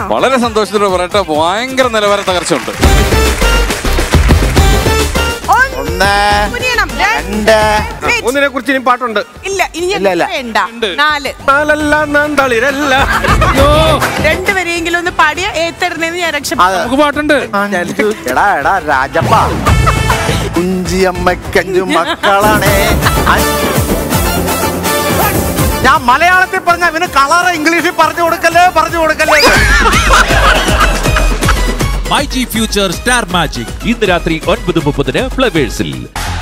വളരെ സന്തോഷത്തോടെ പറയട്ടെ ഭയങ്കര നിലവാര തകർച്ചയുണ്ട് ഒന്ന് കുനിയണം. രണ്ട്. രണ്ട് Wait. ഒന്നിനെ കുറിച്ച് ഇനി പാട്ടുണ്ട് ഇല്ല ഇനി ഇല്ല, ഇല്ല. വേണ്ട ഉണ്ട്. നാല് നാലല്ല നന്തളിരല്ല രണ്ടുപേരെങ്കിലും ഒന്ന് പാടിയ ഏത്തരുന്നേന്ന് ഞാൻ അത് രക്ഷപ്പെട്ടു നമുക്ക് പാട്ടുണ്ട് അഞ്ചു എടാ എടാ രാജപ്പ കുഞ്ചിയമ്മക്കഞ്ചു മക്കളാണേ അഞ്ച്. ഞാൻ മലയാളത്തിൽ പറഞ്ഞ ഇവന് കളർ ഇംഗ്ലീഷിൽ പറഞ്ഞു കൊടുക്കല്ലേ പറഞ്ഞു കൊടുക്കല്ലേ my G future star magic ഇന്ന് രാത്രി ഒൻപത് മുപ്പതിന് ഫ്ലവേഴ്സിൽ